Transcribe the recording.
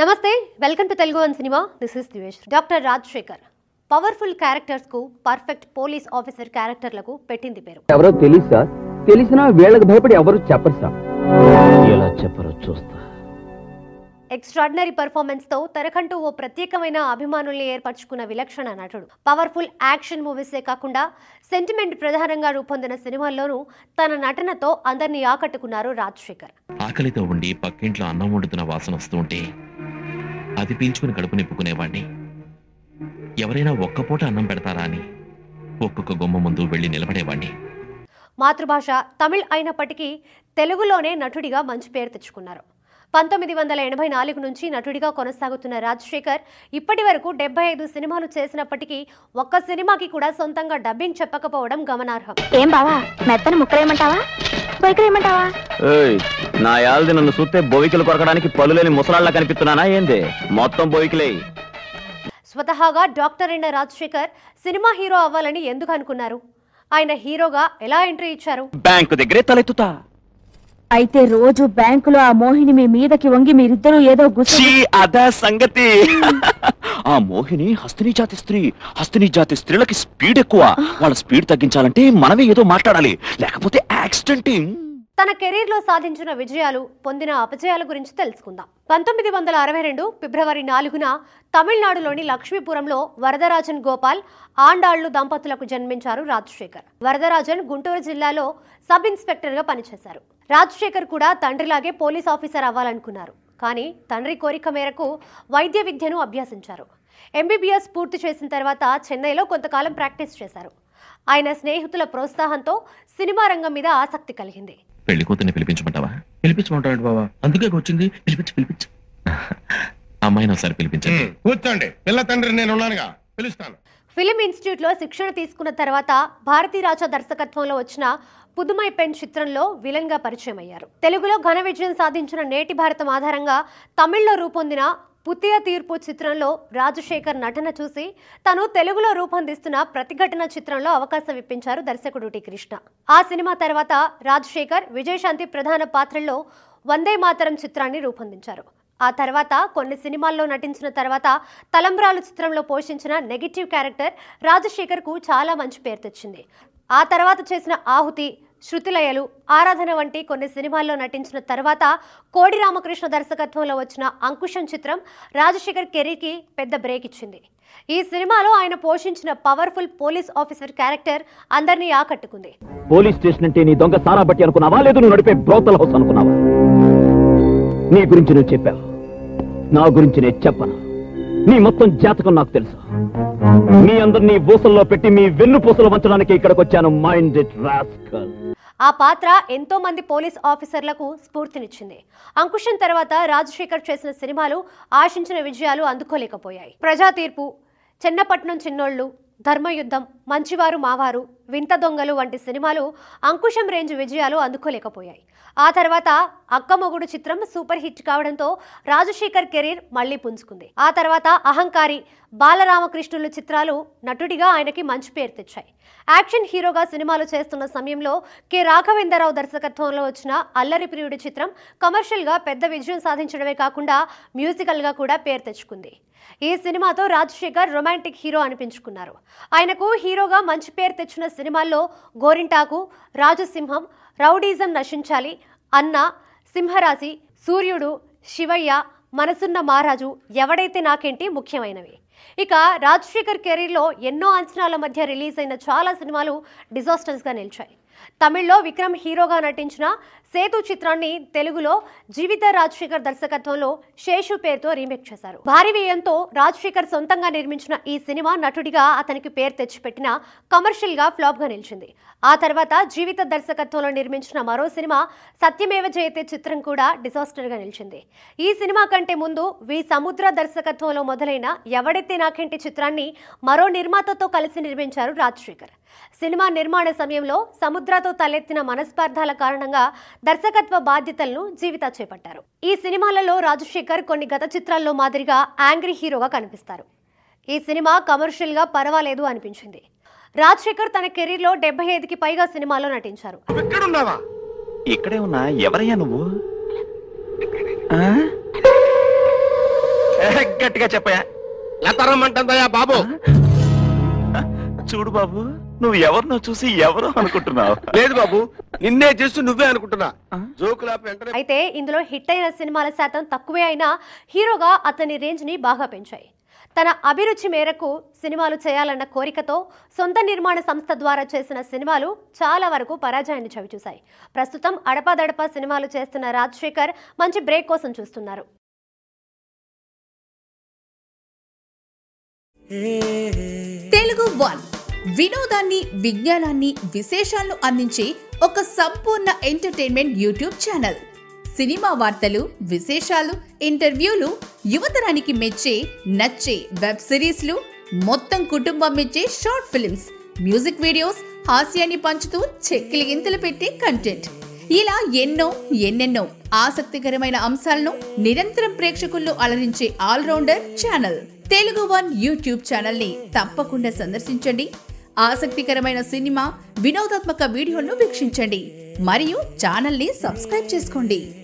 నమస్తే welcome to Telugu one cinema this is Divesh doctor Rajasekhar powerful characters కు perfect police officer క్యారెక్టర్లకు పెట్టింది పేరు ఎవరో తెలియదు సార్ తెలిసినా వీళ్ళకి భయపడి ఎవరు చెప్పరు సార్ ఎలా చెప్పరో చూస్తా ఎక్స్ట్రాడినరీ పర్ఫార్మెన్స్ తో తనకంటూ ఓ ప్రత్యేకమైన అభిమానుల్ని ఏర్పరచుకున్న విలక్షణ నటుడు పవర్ఫుల్ యాక్షన్ మూవీసే కాకుండా సెంటిమెంట్ ప్రధానంగా రూపొందిన సినిమాల్లోనూ తన నటనతో అందరినీ ఆకట్టుకున్నారు రాజశేఖర్ ఆకలితో ఉండి పక్కింట్లో అన్నం వండుతున్న వాసన వస్తుంటే అది పీల్చుకుని కడుపు నింపుకునేవాణ్ణి ఎవరైనా ఒక్క పూట అన్నం పెడతారా అని ఒక్కొక్క గుమ్మ ముందు వెళ్ళి నిలబడేవాణ్ణి మాతృభాష తమిళ్ అయినప్పటికీ తెలుగులోనే నటుడిగా మంచి పేరు తెచ్చుకున్నారు పంతొమ్మిది వందల ఎనభై నాలుగు నుంచి నటుడిగా కొనసాగుతున్న రాజశేఖర్ ఇప్పటి వరకు డెబ్బై ఐదు సినిమాలు చేసినప్పటికీ ఒక్క సినిమాకి కూడా సొంతంగా డబ్బింగ్ చెప్పకపోవడం గమనార్హం ఏం బావా మెత్తని ముక్కలేయమంటావా బొయ్యకలేయమంటావా ఏయ్, నా యాల్ది నన్ను చూస్తే బొవికలు కొరకడానికి పళ్ళు లేని ముసలాళ్ళ కనిపిస్తున్నానా ఏంది మొత్తం బొవికలే స్వతహాగా డాక్టర్ అయిన రాజశేఖర్ సినిమా హీరో అవ్వాలని ఎందుకు అనుకున్నారు ఆయన హీరోగా ఎలా ఎంట్రీ ఇచ్చారు బ్యాంకు దగ్గరే తలెత్తుతా అయితే రోజు బ్యాంకులో ఆ మోహిని మీ మీదకి వంగి మీరిద్దరూ ఏదో గుర్తు చీ అదా సంగతి ఆ మోహిని హస్తిని జాతి స్త్రీ హస్తిని జాతి స్త్రీలకి స్పీడ్ ఎక్కువ వాళ్ళ స్పీడ్ తగ్గించాలంటే మనమే ఏదో మాట్లాడాలి లేకపోతే యాక్సిడెంట్ తన కెరీర్లో సాధించిన విజయాలు పొందిన అపజయాల గురించి తెలుసుకుందాం పంతొమ్మిది వందల అరవై రెండు ఫిబ్రవరి నాలుగున తమిళనాడులోని లక్ష్మీపురంలో వరదరాజన్ గోపాల్ ఆండాళ్లు దంపతులకు జన్మించారు రాజశేఖర్ వరదరాజన్ గుంటూరు జిల్లాలో సబ్ ఇన్స్పెక్టర్గా పనిచేశారు రాజశేఖర్ కూడా తండ్రిలాగే పోలీస్ ఆఫీసర్ అవ్వాలనుకున్నారు కానీ తండ్రి కోరిక మేరకు వైద్య విద్యను అభ్యసించారు ఎంబీబీఎస్ పూర్తి చేసిన తర్వాత చెన్నైలో కొంతకాలం ప్రాక్టీస్ చేశారు ఆయన స్నేహితుల ప్రోత్సాహంతో సినిమా రంగం మీద ఆసక్తి కలిగింది పెళ్లి కూతుర్ని పిలిపించమంటావా పిలిపించమంటాడు బాబా అందుకే వచ్చింది పిలిపించి పిలిపించు అమ్మాయిని ఒకసారి పిలిపించండి కూర్చోండి పిల్ల తండ్రి నేను ఉన్నానుగా పిలుస్తాను ఫిలిం ఇన్స్టిట్యూట్లో శిక్షణ తీసుకున్న తర్వాత భారతీరాజా దర్శకత్వంలో వచ్చిన పుదుమై పెన్ చిత్రంలో విలన్ గా పరిచయం అయ్యారు తెలుగులో ఘన విజయం సాధించిన నేటి భారతం ఆధారంగా తమిళ్లో రూపొందిన పుతియ తీర్పు చిత్రంలో రాజశేఖర్ నటన చూసి తను తెలుగులో రూపొందిస్తున్న ప్రతిఘటన చిత్రంలో అవకాశం ఇప్పించారు దర్శకుడు టి కృష్ణ ఆ సినిమా తర్వాత రాజశేఖర్ విజయశాంతి ప్రధాన పాత్రల్లో వందే మాతరం చిత్రాన్ని రూపొందించారు ఆ తర్వాత కొన్ని సినిమాల్లో నటించిన తర్వాత తలంబ్రాలు చిత్రంలో పోషించిన నెగిటివ్ క్యారెక్టర్ రాజశేఖర్కు చాలా మంచి పేరు తెచ్చింది ఆ తర్వాత చేసిన ఆహుతి శృతిలయలు ఆరాధన వంటి కొన్ని సినిమాల్లో నటించిన తర్వాత కోడి రామకృష్ణ దర్శకత్వంలో వచ్చిన అంకుశం చిత్రం రాజశేఖర్ కెరీర్కి పెద్ద బ్రేక్ ఇచ్చింది ఈ సినిమాలో ఆయన పోషించిన పవర్ఫుల్ పోలీస్ ఆఫీసర్ క్యారెక్టర్ అందరినీ ఆకట్టుకుంది పోలీస్ స్టేషన్ అంటే నీ దొంగ సారా బట్టి అనుకున్నావా లేదు నువ్వు నడిపే బ్రోతల్ హౌస్ అనుకున్నావా నీ గురించి నువ్వు చెప్పావు నా గురించి నేను చెప్పను నీ మొత్తం జాతకం నాకు తెలుసు మీ అందరినీ ఊసల్లో పెట్టి మీ వెన్ను పూసలు వంచడానికి ఇక్కడికి వచ్చాను మైండ్ ఇట్ రాస్కల్ ఆ పాత్ర ఎంతో మంది పోలీస్ ఆఫీసర్లకు స్ఫూర్తినిచ్చింది అంకుశం తర్వాత రాజశేఖర్ చేసిన సినిమాలు ఆశించిన విజయాలు అందుకోలేకపోయాయి ప్రజా తీర్పు చెన్నపట్నం చిన్నోళ్ళు ధర్మయుద్ధం మంచివారు మావారు వింత దొంగలు వంటి సినిమాలు అంకుశం రేంజ్ విజయాలు అందుకోలేకపోయాయి ఆ తర్వాత అక్కమొగుడు చిత్రం సూపర్ హిట్ కావడంతో రాజశేఖర్ కెరీర్ మళ్లీ పుంజుకుంది ఆ తర్వాత అహంకారి బాలరామకృష్ణులు చిత్రాలు నటుడిగా ఆయనకి మంచి పేరు తెచ్చాయి యాక్షన్ హీరోగా సినిమాలు చేస్తున్న సమయంలో కె రాఘవేంద్రరావు దర్శకత్వంలో వచ్చిన అల్లరి ప్రియుడి చిత్రం కమర్షియల్గా పెద్ద విజయం సాధించడమే కాకుండా మ్యూజికల్గా కూడా పేరు తెచ్చుకుంది ఈ సినిమాతో రాజశేఖర్ రొమాంటిక్ హీరో అనిపించుకున్నారు ఆయనకు హీరోగా మంచి పేరు తెచ్చిన సినిమాల్లో గోరింటాకు రాజుసింహం రౌడీజం నశించాలి అన్న సింహరాశి సూర్యుడు శివయ్య మనసున్న మహారాజు ఎవడైతే నాకేంటి ముఖ్యమైనవి ఇక రాజశేఖర్ కెరీర్లో ఎన్నో అంచనాల మధ్య రిలీజ్ అయిన చాలా సినిమాలు డిజాస్టర్స్గా నిలిచాయి తమిళ్లో విక్రమ్ హీరోగా నటించిన సేతు చిత్రాన్ని తెలుగులో జీవిత రాజశేఖర్ దర్శకత్వంలో శేషు పేరుతో రీమేక్ చేశారు భారీ వ్యయంతో రాజశేఖర్ సొంతంగా నిర్మించిన ఈ సినిమా నటుడిగా అతనికి పేరు తెచ్చిపెట్టిన కమర్షియల్ గా ఫ్లాప్ గా నిలిచింది ఆ తర్వాత జీవిత దర్శకత్వంలో నిర్మించిన మరో సినిమా సత్యమేవ జయతే చిత్రం కూడా డిజాస్టర్ గా నిలిచింది ఈ సినిమా కంటే ముందు వి సముద్ర దర్శకత్వంలో మొదలైన ఎవడైతే నాకేంటి చిత్రాన్ని మరో నిర్మాతతో కలిసి నిర్మించారు రాజశేఖర్ సినిమా నిర్మాణ సమయంలో సముద్రతో తలెత్తిన మనస్పార్థాల కారణంగా దర్శకత్వ బాధ్యతలను జీవిత చేపట్టారు ఈ సినిమాలలో రాజశేఖర్ కొన్ని గత చిత్రాల్లో మాదిరిగా యాంగ్రీ హీరోగా కనిపిస్తారు ఈ సినిమా కమర్షియల్ గా పర్వాలేదు అనిపించింది రాజశేఖర్ తన కెరీర్లో డెబ్బై ఐదుకి పైగా సినిమాల్లో నటించారు ఎక్కడున్నావా ఇక్కడే ఉన్నా ఎవరయ్యా నువ్వు ఆ? గట్టిగా చెప్పయా లతరమ్మంటుందయ్యా బాబు చూడు బాబు నువ్వు ఎవరినో చూసి ఎవరో అనుకుంటున్నావు లేదు బాబు నిన్నే చేస్తూ నువ్వే అనుకుంటున్నా జోకులాపి వెంటనే అయితే ఇందులో హిట్ అయిన సినిమాల శాతం తక్కువే అయినా హీరోగా అతని రేంజ్ ని బాగా పెంచాయి తన అభిరుచి మేరకు సినిమాలు చేయాలన్న కోరికతో సొంత నిర్మాణ సంస్థ ద్వారా చేసిన సినిమాలు చాలా వరకు పరాజయాన్ని చవిచూశాయి ప్రస్తుతం అడపాదడపా సినిమాలు చేస్తున్న రాజశేఖర్ మంచి బ్రేక్ కోసం చూస్తున్నారు తెలుగు వన్ వినోదాన్ని విజ్ఞానాన్ని విశేషాలను అందించే ఒక సంపూర్ణ ఎంటర్టైన్మెంట్ యూట్యూబ్ ఛానల్ సినిమా వార్తలు విశేషాలు ఇంటర్వ్యూలు యువతరానికి మెచ్చే నచ్చే వెబ్ సిరీస్లు మొత్తం కుటుంబం మెచ్చే షార్ట్ ఫిల్మ్స్ మ్యూజిక్ వీడియోస్ హాస్యాన్ని పంచుతూ చెక్కిలి గింతలు పెట్టే కంటెంట్ ఇలా ఎన్నో ఎన్నెన్నో ఆసక్తికరమైన అంశాలను నిరంతరం ప్రేక్షకుల్లో అలరించే allrounder channel Telugu one YouTube channel ని తప్పకుండా సందర్శించండి ఆసక్తికరమైన సినిమా వినోదాత్మక వీడియోలను వీక్షించండి మరియు ఛానల్ ని సబ్స్క్రైబ్ చేసుకోండి